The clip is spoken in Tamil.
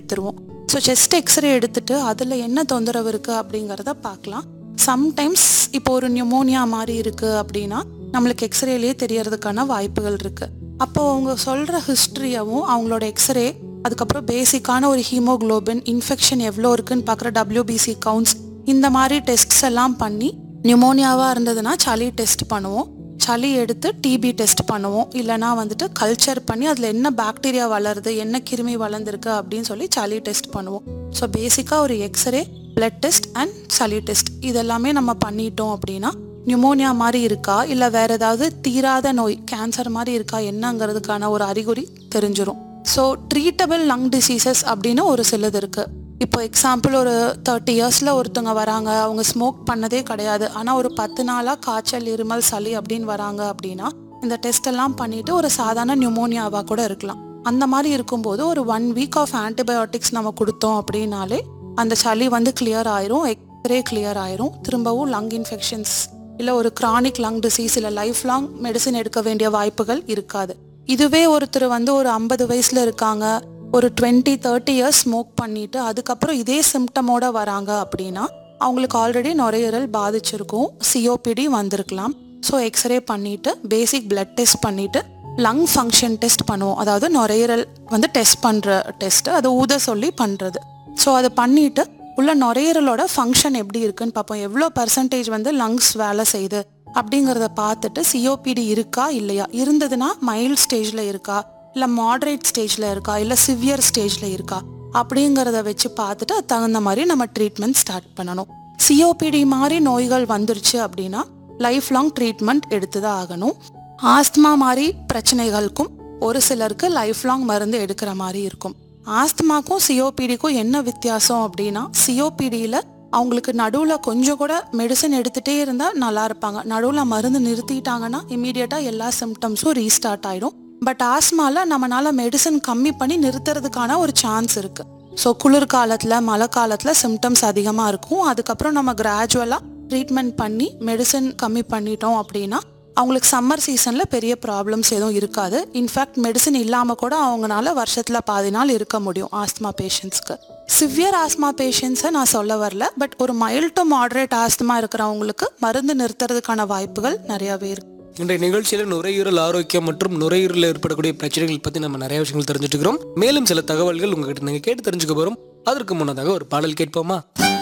எடுத்துருவோம் ஸோ செஸ்ட் எக்ஸ்ரே எடுத்துட்டு அதில் என்ன தொந்தரவு இருக்குது அப்படிங்கிறத பார்க்கலாம் சம்டைம்ஸ் இப்போ ஒரு நியூமோனியா மாதிரி இருக்குது அப்படின்னா நம்மளுக்கு எக்ஸ்ரேலேயே தெரியறதுக்கான வாய்ப்புகள் இருக்குது அப்போ அவங்க சொல்கிற ஹிஸ்ட்ரியவும் அவங்களோட எக்ஸ்ரே அதுக்கப்புறம் பேசிக்கான ஒரு ஹீமோகுளோபின் இன்ஃபெக்ஷன் எவ்வளோ இருக்குன்னு பார்க்குற டபிள்யூபிசி கவுண்ட்ஸ் இந்த மாதிரி டெஸ்ட்ஸ் எல்லாம் பண்ணி நியூமோனியாவாக இருந்ததுன்னா சளி டெஸ்ட் பண்ணுவோம் சளி எடுத்து டிபி டெஸ்ட் பண்ணுவோம் இல்லைனா வந்துட்டு கல்ச்சர் பண்ணி அதில் என்ன பாக்டீரியா வளருது என்ன கிருமி வளர்ந்துருக்கு அப்படின்னு சொல்லி சளி டெஸ்ட் பண்ணுவோம் ஸோ பேசிக்காக ஒரு எக்ஸ்ரே பிளட் டெஸ்ட் அண்ட் சளி டெஸ்ட் இதெல்லாமே நம்ம பண்ணிட்டோம் அப்படின்னா நியூமோனியா மாதிரி இருக்கா இல்லை வேற ஏதாவது தீராத நோய் கேன்சர் மாதிரி இருக்கா என்னங்கிறதுக்கான ஒரு அறிகுறி தெரிஞ்சிரும் ஸோ ட்ரீட்டபிள் லங் டிசீசஸ் அப்படின்னு ஒரு சிலது இருக்கு இப்போ எக்ஸாம்பிள் ஒரு தேர்ட்டி இயர்ஸில் ஒருத்தவங்க வராங்க அவங்க ஸ்மோக் பண்ணதே கிடையாது ஆனால் ஒரு பத்து நாளாக காய்ச்சல் இருமல் சளி அப்படின்னு வராங்க அப்படின்னா இந்த டெஸ்ட் எல்லாம் பண்ணிட்டு ஒரு சாதாரண நியூமோனியாவாக கூட இருக்கலாம் அந்த மாதிரி இருக்கும்போது ஒரு ஒன் வீக் ஆஃப் ஆன்டிபயோட்டிக்ஸ் நம்ம கொடுத்தோம் அப்படின்னாலே அந்த சளி வந்து கிளியர் ஆயிரும் எக்ஸ்ரே கிளியர் ஆயிரும் திரும்பவும் லங் இன்ஃபெக்ஷன்ஸ் இல்லை ஒரு கிரானிக் லங் டிசீஸ் இல்லை லைஃப் லாங் மெடிசின் எடுக்க வேண்டிய வாய்ப்புகள் இருக்காது இதுவே ஒருத்தர் வந்து ஒரு ஐம்பது வயசுல இருக்காங்க ஒரு டுவெண்ட்டி தேர்ட்டி இயர்ஸ் ஸ்மோக் பண்ணிட்டு அதுக்கப்புறம் இதே சிம்டமோட வராங்க அப்படின்னா அவங்களுக்கு ஆல்ரெடி நுரையீரல் பாதிச்சிருக்கும் சிஓபிடி வந்திருக்கலாம் ஸோ எக்ஸ்ரே பண்ணிட்டு பேசிக் பிளட் டெஸ்ட் பண்ணிட்டு லங் ஃபங்க்ஷன் டெஸ்ட் பண்ணுவோம் அதாவது நுரையீரல் வந்து டெஸ்ட் பண்ணுற டெஸ்ட் அதை ஊத சொல்லி பண்ணுறது ஸோ அதை பண்ணிட்டு உள்ள நுரையீரலோட ஃபங்க்ஷன் எப்படி இருக்குன்னு பார்ப்போம் எவ்வளோ பர்சன்டேஜ் வந்து லங்ஸ் வேலை செய்யுது அப்படிங்கிறத பார்த்துட்டு சிஓபிடி இருக்கா இல்லையா இருந்ததுன்னா மைல்ட் ஸ்டேஜில் இருக்கா இல்லை மாடரேட் ஸ்டேஜில் இருக்கா இல்லை சிவியர் ஸ்டேஜில் இருக்கா அப்படிங்கிறத வச்சு பார்த்துட்டு அது தகுந்த மாதிரி நம்ம ட்ரீட்மெண்ட் ஸ்டார்ட் பண்ணணும் சிஓபிடி மாதிரி நோய்கள் வந்துருச்சு அப்படின்னா லைஃப் லாங் ட்ரீட்மெண்ட் எடுத்து தான் ஆகணும் ஆஸ்துமா மாதிரி பிரச்சனைகளுக்கும் ஒரு சிலருக்கு லைஃப் லாங் மருந்து எடுக்கிற மாதிரி இருக்கும் ஆஸ்துமாக்கும் சிஓபிடிக்கும் என்ன வித்தியாசம் அப்படின்னா சிஓபிடியில் அவங்களுக்கு நடுவில் கொஞ்சம் கூட மெடிசன் எடுத்துகிட்டே இருந்தால் நல்லா இருப்பாங்க நடுவில் மருந்து நிறுத்திட்டாங்கன்னா இமீடியட்டாக எல்லா சிம்டம்ஸும் ரீஸ்டார்ட் ஆகிடும் பட் ஆஸ்மாவில் நம்மளால மெடிசன் கம்மி பண்ணி நிறுத்துறதுக்கான ஒரு சான்ஸ் இருக்குது ஸோ குளிர்காலத்தில் மழை காலத்தில் சிம்டம்ஸ் அதிகமாக இருக்கும் அதுக்கப்புறம் நம்ம கிராஜுவலாக ட்ரீட்மெண்ட் பண்ணி மெடிசன் கம்மி பண்ணிட்டோம் அப்படின்னா அவங்களுக்கு சம்மர் சீசனில் பெரிய ப்ராப்ளம்ஸ் எதுவும் இருக்காது இன்ஃபேக்ட் மெடிசன் இல்லாமல் கூட அவங்களால வருஷத்தில் பாதி நாள் இருக்க முடியும் ஆஸ்துமா பேஷண்ட்ஸ்க்கு சிவியர் ஆஸ்மா பேஷண்ட்ஸை நான் சொல்ல வரல பட் ஒரு மைல்ட் டு மாடரேட் ஆஸ்துமா இருக்கிறவங்களுக்கு மருந்து நிறுத்துறதுக்கான வாய்ப்புகள் நிறையாவே இருக்கு இன்றைய நிகழ்ச்சியில் நுரையீரல் ஆரோக்கியம் மற்றும் நுரையீரலில் ஏற்படக்கூடிய பிரச்சனைகள் பற்றி நம்ம நிறைய விஷயங்கள் தெரிஞ்சுட்டு இருக்கிறோம் மேலும் சில தகவல்கள் உங்ககிட்ட நீங்கள் கேட்டு தெரிஞ்சுக்க போகிறோம் அதற்கு முன்னதாக ஒரு பாடல் கேட்போமா